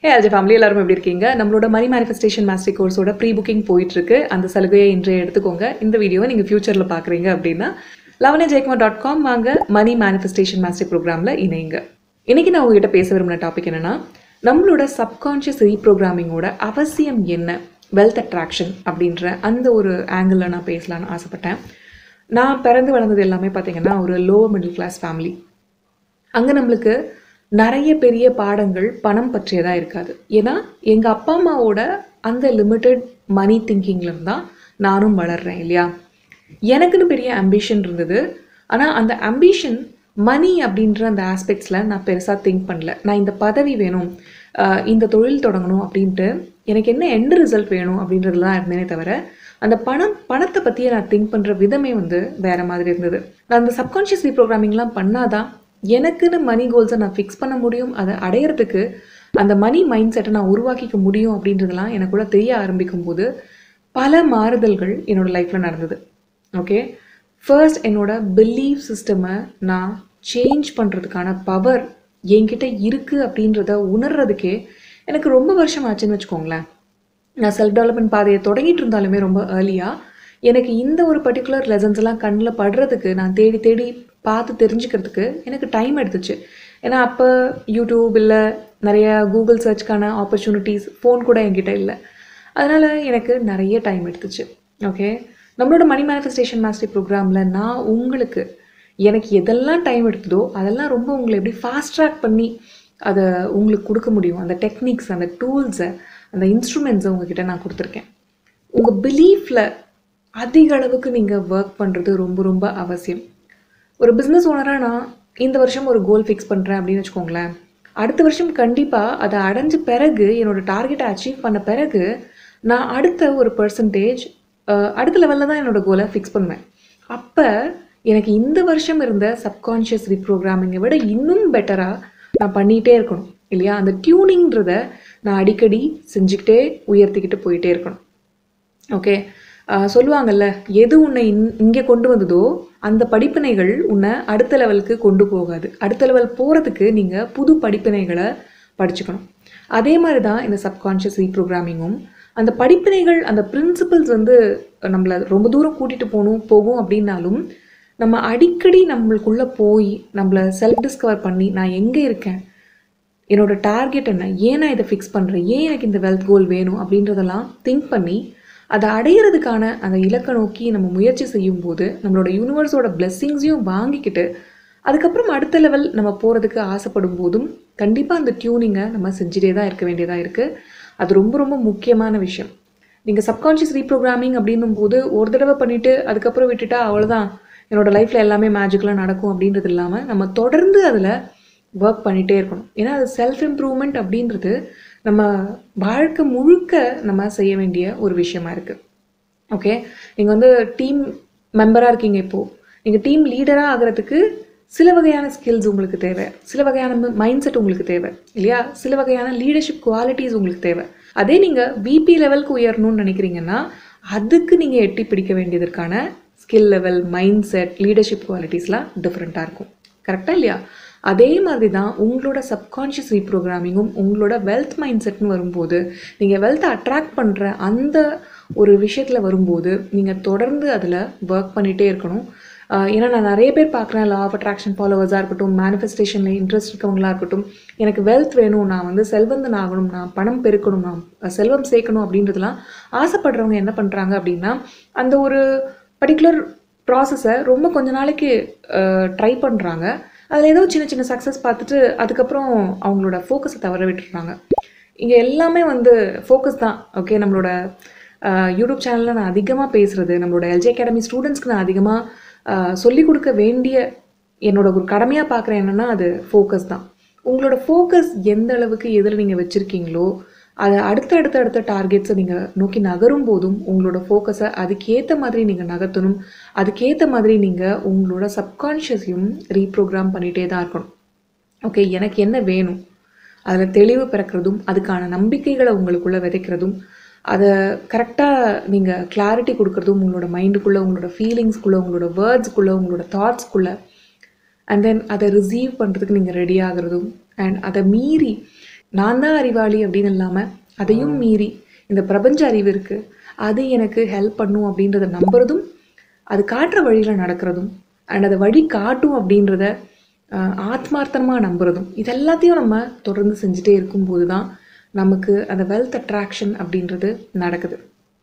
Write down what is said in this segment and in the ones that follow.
ஏ அல்ஜி family எல்லாரும் எப்படி இருக்கீங்க நம்மளோட மணி மேனிஃபெஸ்டேஷன் மாஸ்டர் கோர்ஸோட ப்ரீ புக்கிங் போயிட்டு இருக்கு அந்த சலுகையை இன்றைய எடுத்துக்கோங்க இந்த வீடியோவை நீங்கள் ஃபியூச்சரில் பார்க்குறீங்க அப்படின்னா லவனே ஜெயக்குமார் டாட் காம் வாங்க மணி மேனிஃபெஸ்டேஷன் மாஸ்டர் ப்ரோக்ராமில் இணைங்க இன்னைக்கு நான் உங்ககிட்ட பேச விரும்பின டாபிக் என்னன்னா நம்மளோட சப்கான்ஷியஸ் ரீப்ரோக்ராமிங்கோட அவசியம் என்ன வெல்த் அட்ராக்ஷன் அப்படின்ற அந்த ஒரு ஆங்கிளில் நான் பேசலான்னு ஆசைப்பட்டேன் நான் பிறந்து வளர்ந்தது எல்லாமே பார்த்தீங்கன்னா ஒரு லோவர் மிடில் கிளாஸ் ஃபேமிலி அங்கே நம்மளுக்கு நிறைய பெரிய பாடங்கள் பணம் பற்றியதாக இருக்காது ஏன்னா எங்கள் அப்பா அம்மாவோட அந்த லிமிட்டட் மணி திங்கிங்ல தான் நானும் வளர்றேன் இல்லையா எனக்குன்னு பெரிய அம்பிஷன் இருந்தது ஆனால் அந்த அம்பிஷன் மணி அப்படின்ற அந்த ஆஸ்பெக்ட்ஸில் நான் பெருசாக திங்க் பண்ணல நான் இந்த பதவி வேணும் ஆஹ் இந்த தொழில் தொடங்கணும் அப்படின்ட்டு எனக்கு என்ன எண்ட் ரிசல்ட் வேணும் அப்படின்றதுல தான் இருந்தேனே தவிர அந்த பணம் பணத்தை பற்றியே நான் திங்க் பண்ணுற விதமே வந்து வேறு மாதிரி இருந்தது நான் அந்த சப்கான்ஷியஸ் ரீப்ரோக்ராமிங்லாம் பண்ணாதான் எனக்குன்னு மணி கோல்ஸை நான் ஃபிக்ஸ் பண்ண முடியும் அதை அடையிறதுக்கு அந்த மணி மைண்ட் செட்டை நான் உருவாக்கிக்க முடியும் அப்படின்றதெல்லாம் எனக்குள்ள தெரிய ஆரம்பிக்கும் போது பல மாறுதல்கள் என்னோட லைஃப்பில் நடந்தது ஓகே ஃபர்ஸ்ட் என்னோட பிலீவ் சிஸ்டமை நான் சேஞ்ச் பண்ணுறதுக்கான பவர் என்கிட்ட இருக்குது அப்படின்றத உணர்றதுக்கே எனக்கு ரொம்ப வருஷம் ஆச்சுன்னு வச்சுக்கோங்களேன் நான் செல்ஃப் டெவலப்மெண்ட் பாதையை தொடங்கிட்டு இருந்தாலுமே ரொம்ப ஏர்லியாக எனக்கு இந்த ஒரு பர்டிகுலர் லெசன்ஸ் எல்லாம் கண்ணில் படுறதுக்கு நான் தேடி தேடி பார்த்து தெரிஞ்சுக்கிறதுக்கு எனக்கு டைம் எடுத்துச்சு ஏன்னா அப்போ யூடியூப் இல்லை நிறைய கூகுள் சர்ச்க்கான ஆப்பர்ச்சுனிட்டிஸ் ஃபோன் கூட என்கிட்ட இல்லை அதனால் எனக்கு நிறைய டைம் எடுத்துச்சு ஓகே நம்மளோட மணி மேனிஃபெஸ்டேஷன் மாஸ்டர் ப்ரோக்ராமில் நான் உங்களுக்கு எனக்கு எதெல்லாம் டைம் எடுத்ததோ அதெல்லாம் ரொம்ப உங்களை எப்படி ஃபாஸ்ட் ட்ராக் பண்ணி அதை உங்களுக்கு கொடுக்க முடியும் அந்த டெக்னிக்ஸ் அந்த டூல்ஸை அந்த இன்ஸ்ட்ருமெண்ட்ஸை உங்ககிட்ட நான் கொடுத்துருக்கேன் உங்கள் பிலீஃபில் அதிக அளவுக்கு நீங்கள் ஒர்க் பண்ணுறது ரொம்ப ரொம்ப அவசியம் ஒரு பிஸ்னஸ் ஓனராக நான் இந்த வருஷம் ஒரு கோல் ஃபிக்ஸ் பண்ணுறேன் அப்படின்னு வச்சுக்கோங்களேன் அடுத்த வருஷம் கண்டிப்பாக அதை அடைஞ்ச பிறகு என்னோடய டார்கெட்டை அச்சீவ் பண்ண பிறகு நான் அடுத்த ஒரு பர்சன்டேஜ் அடுத்த லெவலில் தான் என்னோடய கோலை ஃபிக்ஸ் பண்ணுவேன் அப்போ எனக்கு இந்த வருஷம் இருந்த சப்கான்ஷியஸ் ரீப்ரோக்ராமிங்கை விட இன்னும் பெட்டராக நான் பண்ணிகிட்டே இருக்கணும் இல்லையா அந்த டியூனிங்கிறத நான் அடிக்கடி செஞ்சுக்கிட்டே உயர்த்திக்கிட்டு போயிட்டே இருக்கணும் ஓகே சொல்லுவாங்கல்ல எது உன்னை இன் இங்கே கொண்டு வந்ததோ அந்த படிப்பினைகள் உன்னை அடுத்த லெவலுக்கு கொண்டு போகாது அடுத்த லெவல் போகிறதுக்கு நீங்கள் புது படிப்பினைகளை படிச்சுக்கணும் அதே மாதிரி தான் இந்த சப்கான்ஷியஸ் ரீப்ரோக்ராமிங்கும் அந்த படிப்பினைகள் அந்த பிரின்சிபல்ஸ் வந்து நம்மளை ரொம்ப தூரம் கூட்டிகிட்டு போகணும் போகும் அப்படின்னாலும் நம்ம அடிக்கடி நம்மளுக்குள்ளே போய் நம்மளை செல்ஃப் டிஸ்கவர் பண்ணி நான் எங்கே இருக்கேன் என்னோட டார்கெட் என்ன ஏன் நான் இதை ஃபிக்ஸ் பண்ணுறேன் ஏன் எனக்கு இந்த வெல்த் கோல் வேணும் அப்படின்றதெல்லாம் திங்க் பண்ணி அதை அடையிறதுக்கான அந்த இலக்கை நோக்கி நம்ம முயற்சி செய்யும் போது நம்மளோட யூனிவர்ஸோட பிளெஸ்ஸிங்ஸையும் வாங்கிக்கிட்டு அதுக்கப்புறம் அடுத்த லெவல் நம்ம போகிறதுக்கு ஆசைப்படும் போதும் கண்டிப்பாக அந்த டியூனிங்கை நம்ம செஞ்சுட்டே தான் இருக்க வேண்டியதாக இருக்குது அது ரொம்ப ரொம்ப முக்கியமான விஷயம் நீங்கள் சப்கான்ஷியஸ் ரீப்ரோக்ராமிங் அப்படின்னும் போது ஒரு தடவை பண்ணிவிட்டு அதுக்கப்புறம் விட்டுட்டா அவ்வளோதான் என்னோடய லைஃப்பில் எல்லாமே மேஜிக்கலாக நடக்கும் அப்படின்றது இல்லாமல் நம்ம தொடர்ந்து அதில் ஒர்க் பண்ணிகிட்டே இருக்கணும் ஏன்னா அது செல்ஃப் இம்ப்ரூவ்மெண்ட் அப்படின்றது நம்ம வாழ்க்கை முழுக்க நம்ம செய்ய வேண்டிய ஒரு விஷயமா இருக்குது ஓகே நீங்கள் வந்து டீம் மெம்பராக இருக்கீங்க இப்போது நீங்கள் டீம் லீடராக ஆகிறதுக்கு சில வகையான ஸ்கில்ஸ் உங்களுக்கு தேவை சில வகையான மைண்ட் செட் உங்களுக்கு தேவை இல்லையா சில வகையான லீடர்ஷிப் குவாலிட்டிஸ் உங்களுக்கு தேவை அதே நீங்கள் விபி லெவலுக்கு உயரணும்னு நினைக்கிறீங்கன்னா அதுக்கு நீங்கள் எட்டி பிடிக்க வேண்டியதற்கான skill level mind set leadership குவாலிட்டிஸ்லாம் டிஃப்ரெண்ட்டாக இருக்கும் கரெக்டாக இல்லையா அதே மாதிரி தான் உங்களோட சப்கான்ஷியஸ் ரீப்ரோக்ராமிங்கும் உங்களோட வெல்த் மைண்ட் செட்னு வரும்போது நீங்கள் வெல்த்தை அட்ராக்ட் பண்ணுற அந்த ஒரு விஷயத்தில் வரும்போது நீங்கள் தொடர்ந்து அதில் ஒர்க் பண்ணிகிட்டே இருக்கணும் ஏன்னா நான் நிறைய பேர் பார்க்குறேன் லா ஆஃப் அட்ராக்ஷன் ஃபாலோவர்ஸாக இருக்கட்டும் மேனிஃபெஸ்டேஷனில் இன்ட்ரெஸ்ட் இருக்கவங்களா இருக்கட்டும் எனக்கு வெல்த் வேணும் நான் வந்து செல்வந்தன் ஆகணும் நான் பணம் பெருக்கணும் நான் செல்வம் சேர்க்கணும் அப்படின்றதுலாம் ஆசைப்படுறவங்க என்ன பண்ணுறாங்க அப்படின்னா அந்த ஒரு பர்டிகுலர் ப்ராசஸை ரொம்ப கொஞ்ச நாளைக்கு ட்ரை பண்ணுறாங்க அதில் ஏதோ சின்ன சின்ன சக்ஸஸ் பார்த்துட்டு அதுக்கப்புறம் அவங்களோட ஃபோக்கஸை தவற விட்டுறாங்க இங்கே எல்லாமே வந்து ஃபோக்கஸ் தான் ஓகே நம்மளோட யூடியூப் சேனலில் நான் அதிகமாக பேசுகிறது நம்மளோட எல்ஜி அகாடமி ஸ்டூடெண்ட்ஸ்க்கு நான் அதிகமாக சொல்லிக் கொடுக்க வேண்டிய என்னோட ஒரு கடமையாக பார்க்குறேன் என்னென்னா அது ஃபோக்கஸ் தான் உங்களோட ஃபோக்கஸ் எந்த அளவுக்கு எதில் நீங்கள் வச்சுருக்கீங்களோ அதை அடுத்த அடுத்த அடுத்த டார்கெட்ஸை நீங்கள் நோக்கி நகரும் போதும் உங்களோட ஃபோக்கஸை அதுக்கேற்ற மாதிரி நீங்கள் நகர்த்தணும் அதுக்கேற்ற மாதிரி நீங்கள் உங்களோட சப்கான்ஷியஸையும் ரீப்ரோக்ராம் பண்ணிகிட்டே தான் இருக்கணும் ஓகே எனக்கு என்ன வேணும் அதில் தெளிவு பிறக்கிறதும் அதுக்கான நம்பிக்கைகளை உங்களுக்குள்ளே விதைக்கிறதும் அதை கரெக்டாக நீங்கள் கிளாரிட்டி கொடுக்குறதும் உங்களோட மைண்டுக்குள்ளே உங்களோட ஃபீலிங்ஸ்குள்ளே உங்களோட வேர்ட்ஸ்க்குள்ளே உங்களோட தாட்ஸ்க்குள்ளே அண்ட் தென் அதை ரிசீவ் பண்ணுறதுக்கு நீங்கள் ரெடி ஆகிறதும் அண்ட் அதை மீறி நான் தான் அறிவாளி அப்படின்னு இல்லாமல் அதையும் மீறி இந்த பிரபஞ்ச அறிவு இருக்குது அது எனக்கு ஹெல்ப் பண்ணும் அப்படின்றத நம்புறதும் அது காட்டுற வழியில் நடக்கிறதும் அண்ட் அதை வழி காட்டும் அப்படின்றத ஆஹ், ஆத்மார்த்தமா நம்புறதும் இது எல்லாத்தையும் நம்ம தொடர்ந்து செஞ்சுட்டே இருக்கும்போது தான் நமக்கு அந்த வெல்த் அட்ராக்ஷன் அப்படின்றது நடக்குது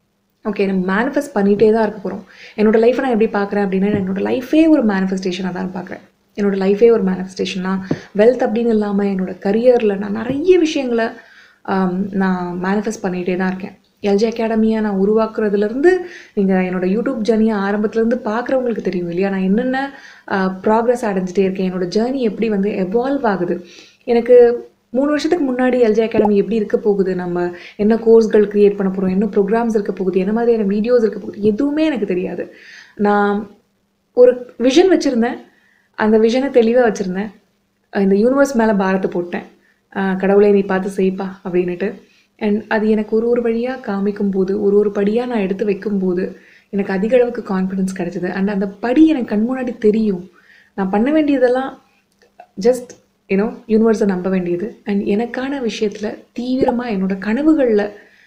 ஓகே நம்ம மேனிஃபெஸ்ட் பண்ணிகிட்டே தான் இருக்க போகிறோம் என்னோட லைஃப்பை நான் எப்படி பார்க்குறேன் அப்படின்னா என்னோட லைஃபே ஒரு மேனிஃபெஸ்டேஷனாக தான் பார்க்குறேன் என்னோட லைஃபே ஒரு மேனிஃபெஸ்டேஷனா வெல்த் அப்படின்னு இல்லாமல் என்னோட கரியரில் நான் நிறைய விஷயங்களை ஆம், நான் மேனிஃபெஸ்ட் பண்ணிகிட்டே தான் இருக்கேன் எல்ஜி அகாடமியை நான் உருவாக்குறதுலேருந்து நீங்கள் என்னோட யூடியூப் ஜேர்னியை ஆரம்பத்துலேருந்து பார்க்குறவங்களுக்கு தெரியும் இல்லையா நான் என்னென்ன ப்ராக்ரஸ் அடைஞ்சிட்டே இருக்கேன் என்னோட ஜேர்னி எப்படி வந்து எவால்வ் ஆகுது எனக்கு மூணு வருஷத்துக்கு முன்னாடி எல்ஜி அகாடமி எப்படி இருக்க போகுது நம்ம என்ன கோர்ஸ்கள் க்ரியேட் பண்ண போகிறோம் என்ன ப்ரோக்ராம்ஸ் இருக்க போகுது என்ன மாதிரியான வீடியோஸ் இருக்க போகுது எதுவுமே எனக்கு தெரியாது நான் ஒரு விஷன் வச்சுருந்தேன் அந்த விஷனை தெளிவாக வச்சுருந்தேன் இந்த யூனிவர்ஸ் மேலே பாரத்தை போட்டேன் அஹ் கடவுளை நீ பார்த்து செய்ப்பா அப்படின்னுட்டு அண்ட் அது எனக்கு ஒரு ஒரு வழியாக காமிக்கும் போது ஒரு ஒரு படியாக நான் எடுத்து வைக்கும்போது எனக்கு அதிக அளவுக்கு கான்ஃபிடன்ஸ் கிடைச்சிது அண்ட் அந்த படி எனக்கு கண் முன்னாடி தெரியும் நான் பண்ண வேண்டியதெல்லாம் ஜஸ்ட் யூனோ யூனிவர்ஸை நம்ப வேண்டியது அண்ட் எனக்கான விஷயத்தில் தீவிரமாக என்னோட கனவுகளில்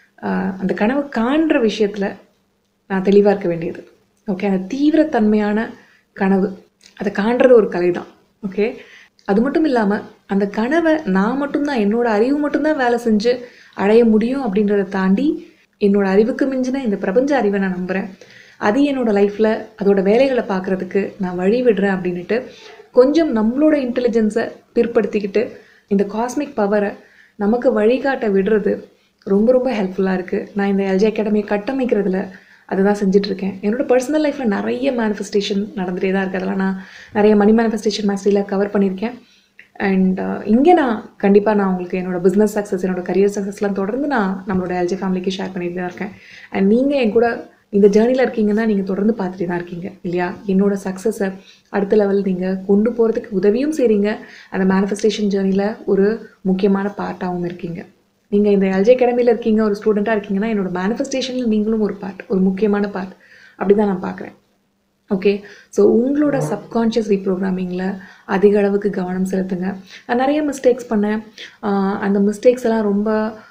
அந்த கனவு காண்ற விஷயத்தில் நான் தெளிவாக இருக்க வேண்டியது ஓகே அந்த தீவிரத்தன்மையான கனவு அதை காண்றது ஒரு கலை தான் ஓகே அது மட்டும் இல்லாமல் அந்த கனவை நான் மட்டும்தான் என்னோட அறிவு மட்டும்தான் வேலை செஞ்சு அடைய முடியும் அப்படின்றத தாண்டி என்னோட அறிவுக்கு மிஞ்சின இந்த பிரபஞ்ச அறிவை நான் நம்புகிறேன் அது என்னோட லைஃப்பில் அதோட வேலைகளை பார்க்குறதுக்கு நான் வழி விடுறேன் அப்படின்னுட்டு கொஞ்சம் நம்மளோட இன்டெலிஜென்ஸை பிற்படுத்திக்கிட்டு இந்த காஸ்மிக் பவரை நமக்கு வழிகாட்ட விடுறது ரொம்ப ரொம்ப ஹெல்ப்ஃபுல்லாக இருக்குது நான் இந்த எல்ஜி அகாடமியை கட்டமைக்கிறதுல அதுதான் செஞ்சுட்ருக்கேன் என்னோட பர்சனல் லைஃப்பில் நிறைய மேனிஃபெஸ்டேஷன் நடந்துகிட்டே தான் இருக்குது அதெல்லாம் நான் நிறைய மணி மேனிஃபெஸ்டேஷன் மாஸ்டரியில் கவர் பண்ணியிருக்கேன் அண்ட் இங்கே நான் கண்டிப்பாக நான் உங்களுக்கு என்னோட பிஸ்னஸ் சக்ஸஸ் என்னோட கரியர் சக்ஸஸ்லாம் தொடர்ந்து நான் நம்மளோட எல்ஜி ஃபேமிலிக்கு ஷேர் பண்ணிட்டு தான் இருக்கேன் அண்ட் நீங்கள் என் கூட இந்த ஜேர்னியில் இருக்கீங்கன்னா நீங்கள் தொடர்ந்து பார்த்துட்டு தான் இருக்கீங்க இல்லையா என்னோட சக்ஸஸை அடுத்த லெவல் நீங்கள் கொண்டு போகிறதுக்கு உதவியும் செய்கிறீங்க அந்த மேனிஃபெஸ்டேஷன் ஜேர்னியில் ஒரு முக்கியமான பார்ட்டாகவும் இருக்கீங்க நீங்கள் இந்த எல்ஜி அகாடமியில் இருக்கீங்க ஒரு ஸ்டூடெண்ட்டாக இருக்கீங்கன்னா என்னோட மேனிஃபெஸ்டேஷனில் நீங்களும் ஒரு பார்ட் ஒரு முக்கியமான பார்ட் அப்படி தான் நான் பார்க்குறேன் ஓகே ஸோ உங்களோட சப்கான்ஷியஸ் ரீப்ரோக்ராமிங்கில் அதிக அளவுக்கு கவனம் செலுத்துங்க நான் நிறைய மிஸ்டேக்ஸ் பண்ணேன் ஆஹ் அந்த மிஸ்டேக்ஸ் எல்லாம் ரொம்ப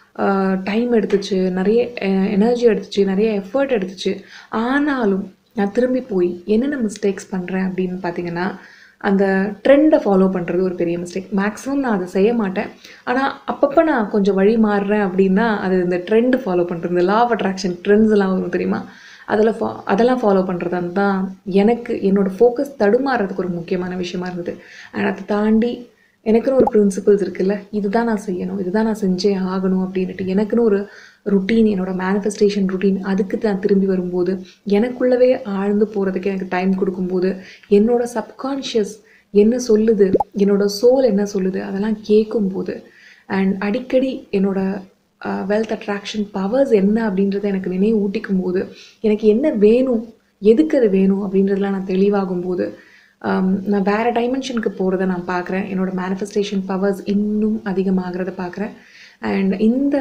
டைம் எடுத்துச்சு நிறைய எனர்ஜி எடுத்துச்சு நிறைய எஃபர்ட் எடுத்துச்சு ஆனாலும் நான் திரும்பி போய் என்னென்ன மிஸ்டேக்ஸ் பண்ணுறேன் அப்படின்னு பார்த்தீங்கன்னா அந்த ட்ரெண்டை ஃபாலோ பண்ணுறது ஒரு பெரிய மிஸ்டேக் மேக்ஸிமம் நான் அதை செய்ய மாட்டேன் ஆனால் அப்பப்போ நான் கொஞ்சம் வழி மாறுறேன் அப்படின்னா அது இந்த ட்ரெண்ட் ஃபாலோ பண்ணுறது இந்த லா ஆஃப் அட்ராக்ஷன் ட்ரெண்ட்ஸ் எல்லாம் வரும் தெரியுமா அதில் ஃபா அதெல்லாம் ஃபாலோ பண்ணுறது தான் எனக்கு என்னோடய ஃபோக்கஸ் தடுமாறுறதுக்கு ஒரு முக்கியமான விஷயமா இருந்தது அண்ட் அதை தாண்டி எனக்குன்னு ஒரு பிரின்சிபல்ஸ் இருக்குல்ல இதுதான் நான் செய்யணும் இதுதான் நான் செஞ்சே ஆகணும் அப்படின்ட்டு எனக்குன்னு ஒரு ருட்டீன் என்னோட மேனிஃபெஸ்டேஷன் ருட்டீன் அதுக்கு நான் திரும்பி வரும்போது எனக்குள்ளவே ஆழ்ந்து போகிறதுக்கு எனக்கு டைம் கொடுக்கும்போது என்னோட சப்கான்ஷியஸ் என்ன சொல்லுது என்னோட சோல் என்ன சொல்லுது அதெல்லாம் கேட்கும்போது அண்ட் அடிக்கடி என்னோட வெல்த் அட்ராக்ஷன் பவர்ஸ் என்ன அப்படின்றத எனக்கு நினைவு ஊட்டிக்கும் போது எனக்கு என்ன வேணும் எதுக்கு அது வேணும் அப்படின்றதுலாம் நான் தெளிவாகும் போது ஆம், நான் வேறு டைமென்ஷனுக்கு போகிறத நான் பார்க்குறேன் என்னோட மேனிஃபெஸ்டேஷன் பவர்ஸ் இன்னும் அதிகமாகிறத பார்க்குறேன் அண்ட் இந்த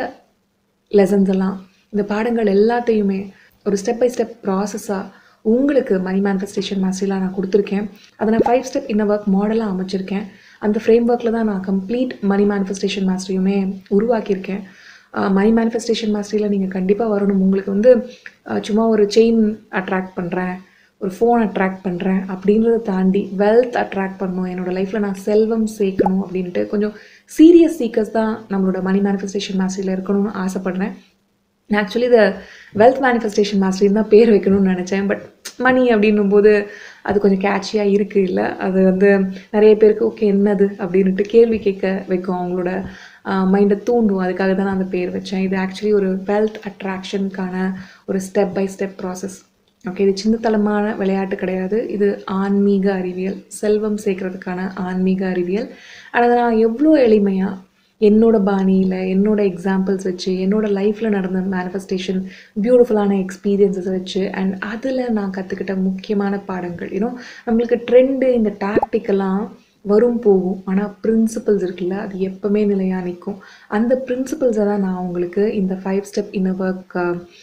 லெசன்ஸ் எல்லாம் இந்த பாடங்கள் எல்லாத்தையுமே ஒரு ஸ்டெப் பை ஸ்டெப் ப்ராசஸாக உங்களுக்கு மணி மேனிஃபெஸ்டேஷன் மாஸ்டரிலாம் நான் கொடுத்துருக்கேன் அதை நான் ஃபைவ் ஸ்டெப் இன்ன ஒர்க் மாடலாக அமைச்சிருக்கேன் அந்த ஃப்ரேம் ஒர்க்கில் தான் நான் கம்ப்ளீட் மணி மேனிஃபெஸ்டேஷன் மாஸ்டரையுமே உருவாக்கியிருக்கேன் மணி மேனிஃபெஸ்டேஷன் மாஸ்டரியில் நீங்கள் கண்டிப்பாக வரணும் உங்களுக்கு வந்து ஆஹ் சும்மா ஒரு செயின் அட்ராக்ட் பண்ணுறேன் ஒரு ஃபோன் அட்ராக்ட் பண்ணுறேன் அப்படின்றத தாண்டி வெல்த் அட்ராக்ட் பண்ணணும் என்னோட லைஃப்பில் நான் செல்வம் சேர்க்கணும் அப்படின்ட்டு கொஞ்சம் சீரியஸ் சீக்கர்ஸ் தான் நம்மளோட மணி மேனிஃபெஸ்டேஷன் மாஸ்டரியில் இருக்கணும்னு ஆசைப்பட்றேன் நான் ஆக்சுவலி இதை வெல்த் மேனிஃபெஸ்டேஷன் மாஸ்டரின்னு தான் பேர் வைக்கணும்னு நினச்சேன் பட் மணி அப்படின்னும் போது அது கொஞ்சம் கேட்சியாக இருக்குது இல்லை அது வந்து நிறைய பேருக்கு ஓகே என்னது அப்படின்ட்டு கேள்வி கேட்க வைக்கும் அவங்களோட மைண்டை தூண்டும் அதுக்காக தான் நான் அந்த பேர் வச்சேன் இது ஆக்சுவலி ஒரு வெல்த் அட்ராக்ஷனுக்கான ஒரு step by step process okay இது சின்னத்தனமான விளையாட்டு கிடையாது இது ஆன்மீக அறிவியல் செல்வம் சேர்க்கறதுக்கான ஆன்மீக அறிவியல் ஆனால் அதை நான் எவ்வளோ எளிமையாக என்னோட பாணியில் என்னோட எக்ஸாம்பிள்ஸ் வச்சு என்னோட லைஃப்பில் நடந்த மேனிஃபெஸ்டேஷன் பியூட்டிஃபுல்லான எக்ஸ்பீரியன்ஸஸ் வச்சு அண்ட் அதில் நான் கற்றுக்கிட்ட முக்கியமான பாடங்கள் யூனோ நம்மளுக்கு ட்ரெண்டு இந்த டாக்டிக்கெல்லாம் வரும் போகும் ஆனால் பிரின்சிபல்ஸ் இருக்குல்ல அது எப்பவுமே நிலையாக நிற்கும் அந்த பிரின்சிபல்ஸை தான் நான் உங்களுக்கு இந்த ஃபைவ் ஸ்டெப் இன்னர் ஒர்க்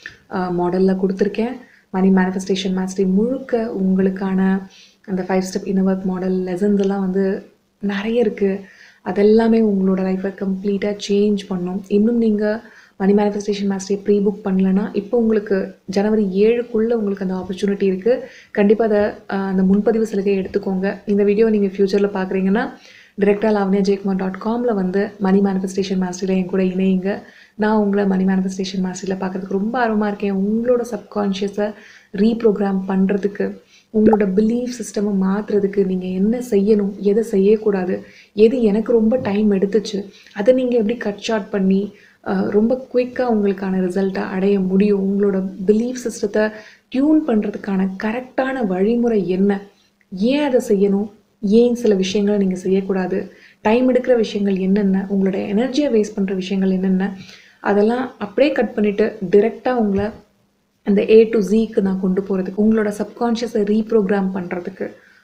மாடலில் கொடுத்துருக்கேன் மணி மேனிஃபெஸ்டேஷன் மாஸ்டரி முழுக்க உங்களுக்கான அந்த five step inner work model lessons எல்லாம் வந்து நிறைய இருக்குது அதெல்லாமே உங்களோட லைஃப்பை கம்ப்ளீட்டாக சேஞ்ச் பண்ணும் இன்னும் நீங்கள் மணி மேனிஃபெஸ்டேஷன் மாஸ்டரை ப்ரீ புக் பண்ணலன்னா இப்போ உங்களுக்கு ஜனவரி ஏழுக்குள்ளே உங்களுக்கு அந்த ஆப்பர்ச்சுனிட்டி இருக்குது கண்டிப்பாக அதை ஆஹ், அந்த முன்பதிவு சலுகையை எடுத்துக்கோங்க இந்த வீடியோ நீங்கள் ஃப்யூச்சரில் பார்க்குறீங்கன்னா டிரெக்டாக லாவண்யா ஜெயக்குமார் டாட் காமில் வந்து மணி மேனிஃபெஸ்டேஷன் மாஸ்டரில் என் கூட இணையுங்க நான் உங்களை மணி மேனிஃபெஸ்டேஷன் மாஸ்டரில் பார்க்கறதுக்கு ரொம்ப ஆர்வமாக இருக்கேன் உங்களோட சப்கான்ஷியஸை ரீப்ரோக்ராம் பண்ணுறதுக்கு உங்களோட பிலீஃப் சிஸ்டமை மாற்றுறதுக்கு நீங்கள் என்ன செய்யணும் எதை செய்யக்கூடாது எது எனக்கு ரொம்ப டைம் எடுத்துச்சு அதை நீங்கள் எப்படி கட் ஷார்ட் பண்ணி அஹ், ரொம்ப குயிக்காக உங்களுக்கான ரிசல்ட்டை அடைய முடியும் உங்களோட பிலீஃப் சிஸ்டத்தை டியூன் பண்ணுறதுக்கான கரெக்டான வழிமுறை என்ன ஏன் அதை செய்யணும் ஏன் சில விஷயங்களை நீங்கள் செய்யக்கூடாது டைம் எடுக்கிற விஷயங்கள் என்னென்ன உங்களோட எனர்ஜியை வேஸ்ட் பண்ணுற விஷயங்கள் என்னென்ன அதெல்லாம் அப்படியே கட் பண்ணிவிட்டு டிரெக்டாக உங்களை அந்த ஏ டு ஜீக்கு நான் கொண்டு போகிறதுக்கு உங்களோட சப்கான்ஷியஸை ரீப்ரோக்ராம் பண்ணுறதுக்கு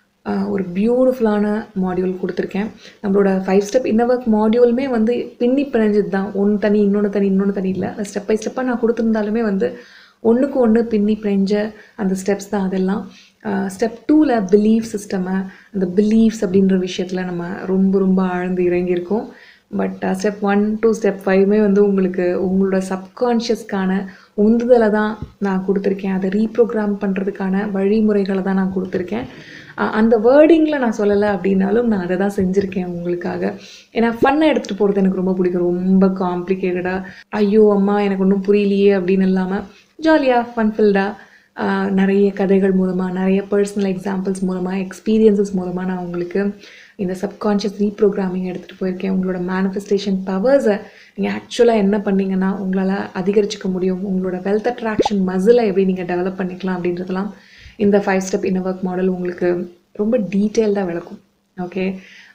ஒரு பியூட்டிஃபுல்லான மாடியூல் கொடுத்துருக்கேன் நம்மளோட ஃபைவ் ஸ்டெப் இன்னர் ஒர்க் மாடியூலுமே வந்து பின்னி பிணைஞ்சது தான் ஒன்று தனி இன்னொன்று தனி இன்னொன்று தனி இல்லை அந்த ஸ்டெப் பை ஸ்டெப்பாக நான் கொடுத்துருந்தாலுமே வந்து ஒன்றுக்கு ஒன்று பின்னி பிணைஞ்ச அந்த ஸ்டெப்ஸ் தான் அதெல்லாம் ஸ்டெப் டூவில் பிலீஃப் சிஸ்டமை அந்த பிலீஃப்ஸ் அப்படின்ற விஷயத்தில் நம்ம ரொம்ப ரொம்ப ஆழ்ந்து இறங்கியிருக்கோம் but step one two step ஃபைவ்மே வந்து உங்களுக்கு உங்களோட சப்கான்ஷியஸ்க்கான உந்துதலை தான் நான் கொடுத்துருக்கேன் அதை ரீப்ரோக்ராம் பண்ணுறதுக்கான வழிமுறைகளை தான் நான் கொடுத்துருக்கேன் அஹ் அந்த வேர்டிங்கில் நான் சொல்லலை அப்படின்னாலும் நான் அதை தான் செஞ்சுருக்கேன் உங்களுக்காக ஏன்னா ஃபன்னாக எடுத்துகிட்டு போகிறது எனக்கு ரொம்ப பிடிக்கும் ரொம்ப காம்ப்ளிகேட்டடாக ஐயோ அம்மா எனக்கு ஒன்றும் புரியலையே அப்படின்னு இல்லாமல் ஜாலியாக ஃபன்ஃபில்டாக நிறைய கதைகள் மூலமாக நிறைய பர்சனல் எக்ஸாம்பிள்ஸ் மூலமாக எக்ஸ்பீரியன்சஸ் மூலமாக நான் உங்களுக்கு இந்த சப்கான்ஷியஸ் ரீப்ரோக்ராமிங் எடுத்துகிட்டு போயிருக்கேன் உங்களோட மேனிஃபெஸ்டேஷன் பவர்ஸை நீங்கள் ஆக்சுவலாக என்ன பண்ணீங்கன்னா உங்களால் அதிகரிச்சுக்க முடியும் உங்களோட வெல்த் அட்ராக்ஷன் மசிலை எப்படி நீங்கள் டெவலப் பண்ணிக்கலாம் அப்படின்றதெல்லாம் இந்த five step inner work model உங்களுக்கு ரொம்ப டீட்டெயில்டாக விளக்கும் ஓகே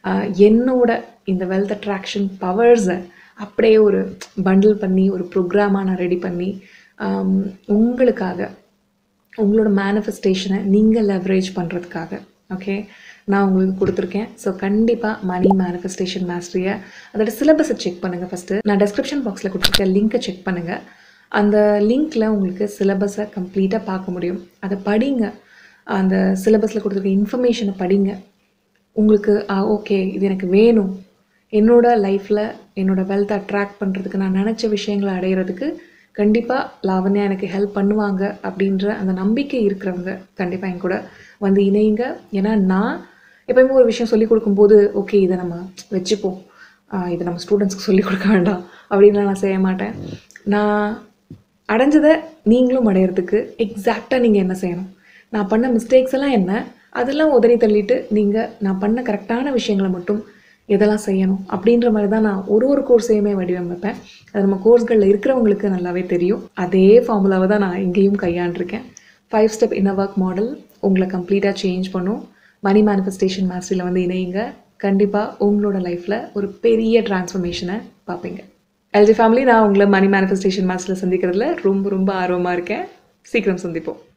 என்னோட இந்த வெல்த் அட்ராக்ஷன் பவர்ஸை அப்படியே ஒரு பண்டில் பண்ணி ஒரு ப்ரோக்ராமாக நான் ரெடி பண்ணி ஆம், உங்களுக்காக உங்களோட மேனிஃபெஸ்டேஷனை நீங்கள் லெவரேஜ் பண்ணுறதுக்காக ஓகே நான் உங்களுக்கு கொடுத்துருக்கேன் ஸோ கண்டிப்பாக மணி மேனிஃபெஸ்டேஷன் மாஸ்டரியை அதோட சிலபஸை செக் பண்ணுங்கள் ஃபஸ்ட்டு நான் டெஸ்கிரிப்ஷன் பாக்ஸில் கொடுத்துருக்க லிங்க்கை செக் பண்ணுங்கள் அந்த லிங்க்கில் உங்களுக்கு சிலபஸை கம்ப்ளீட்டாக பார்க்க முடியும் அதை படிங்க அந்த சிலபஸில் கொடுத்துருக்க இன்ஃபர்மேஷனை படிங்க உங்களுக்கு ஓகே இது எனக்கு வேணும் என்னோட லைஃப்பில் என்னோட வெல்த் அட்ராக்ட் பண்ணுறதுக்கு நான் நினச்ச விஷயங்களை அடையிறதுக்கு கண்டிப்பாக லாவண்யா எனக்கு ஹெல்ப் பண்ணுவாங்க அப்படின்ற அந்த நம்பிக்கை இருக்கிறவங்க கண்டிப்பாக என் கூட வந்து இணையுங்க ஏன்னா நான் எப்பயுமே ஒரு விஷயம் சொல்லி கொடுக்கும்போது ஓகே இதை நம்ம வச்சுப்போம் ஆஹ் இதை நம்ம ஸ்டூடெண்ட்ஸ்க்கு சொல்லிக் கொடுக்க வேண்டாம் அப்படின்லாம் நான் செய்ய மாட்டேன் நான் அடைஞ்சதை நீங்களும் அடையிறதுக்கு எக்ஸாக்டாக நீங்கள் என்ன செய்யணும் நான் பண்ண மிஸ்டேக்ஸ் எல்லாம் என்ன அதெல்லாம் உதறி தள்ளிட்டு நீங்கள் நான் பண்ண கரெக்டான விஷயங்களை மட்டும் எதெல்லாம் செய்யணும் அப்படின்ற மாதிரி தான் நான் ஒரு ஒரு கோர்ஸையுமே வடிவமைப்பேன் அது நம்ம கோர்ஸ்களில் இருக்கிறவங்களுக்கு நல்லாவே தெரியும் அதே ஃபார்முலாவை தான் நான் இங்கேயும் கையாண்டிருக்கேன் five step inner work model உங்களை கம்ப்ளீட்டாக சேஞ்ச் பண்ணும் மணி மேனிஃபெஸ்டேஷன் மாஸ்டரியில் வந்து இணையுங்க கண்டிப்பாக உங்களோட லைஃப்பில் ஒரு பெரிய டிரான்ஸ்ஃபர்மேஷனை பார்ப்பீங்க எல்ஜி ஃபேமிலி நான் உங்களை மணி மேனிஃபெஸ்டேஷன் மாஸ்டரில் சந்திக்கிறதுல ரொம்ப ரொம்ப ஆர்வமாக இருக்கேன் சீக்கிரம் சந்திப்போம்